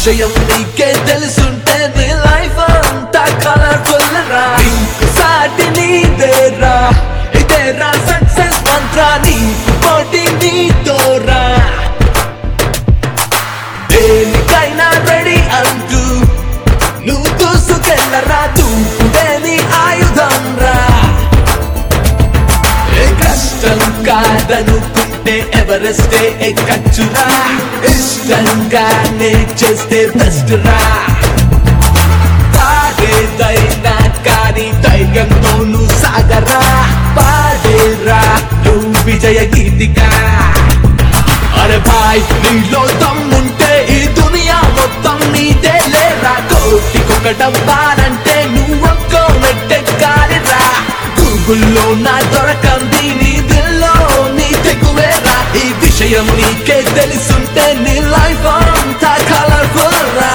విషయం నీకే తెలుసుంటే నీ లైఫ్ అంతా కలర్ఫుల్ రా నీకు సాటి నీదేరా ఇదేరా సక్సెస్ మంత్ర నీకు పోటీ నీతోరా దేనికైనా రెడీ అంటూ నువ్వు దూసుకెళ్ళరా దూకుడే నీ ఆయుధం రా ఏ కష్టం కాదనుకుంటే ఎవరెస్టే ఎక్కచ్చురా ఇష్టంగానే చేస్తే బెస్ట్ రా తాగేదైనా కానీ ధైర్యంతో నువ్వు సాగరా పాడేరా నువ్వు విజయ గీతికా అరే భాయ్ నీలో దమ్ముంటే ఈ దునియా మొత్తం నీదే లేరా కోటికొకటవ్వాలంటే నువ్వొక్కో మెట్టెక్కాలిరా గూగుల్లో నా దొరకంది నీ దిల్లో నీ తెగువేరా ఈ విషయం నీకే తెలుసుంటే నీ లైఫ్ అంతా కలర్ఫుల్ రా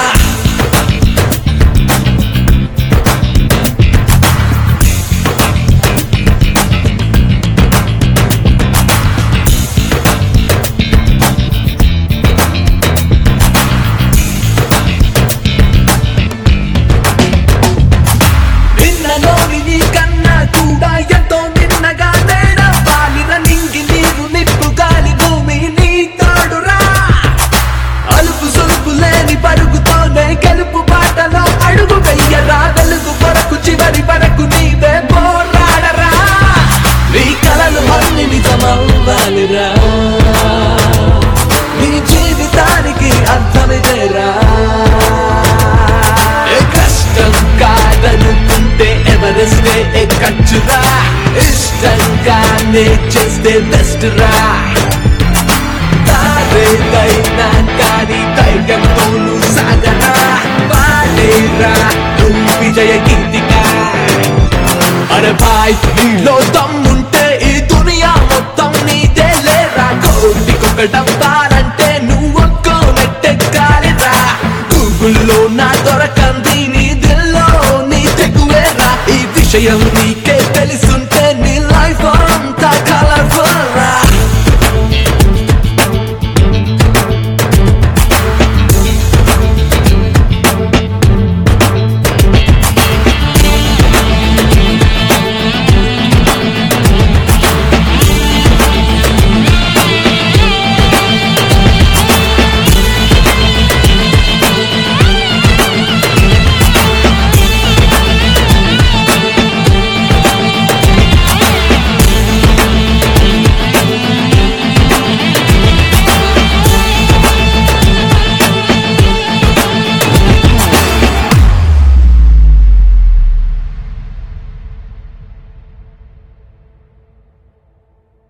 నిన్నలోని నీ కన్నా కూడా ఎంతో నిన్నగా నేడ పాలిన నింగి నీరు నిప్పు గాలి భూమి నీ తోడురా అలుపు సులుపు లేని పరుగుతోనే గెలుపు బాటలో అడుగు వెయ్యరా వెలుగు కొరకు చివరి వరకు నీవే పోరాడరా నీ కలలు అన్ని నిజమవ్వాలిరా నీ జీవితానికి అర్థమిదేరా ఏ కష్టం కాదనుకుంటే ఎవరెస్టే ఎక్కచ్చురా ఇష్టంగానే చేస్తే బెస్ట్ రా తారేదైనా కానీ ధైర్యంతో నువ్వు సాగరా పాడేరా నువ్వు విజయ గీతిగా అరే భాయ్ నీలో దమ్ముంటే ఈ దునియా మొత్తం నీదే లేరా కోటికొకటవ్వాలంటే నువ్వొక్కో మెట్టెక్కాలిరా గూగుల్లో నా దొరకంది నీ దిల్లో నీ తెగువేరా ఈ విషయం నీకే తెలుసుంటే నీ లైఫ్ అంతా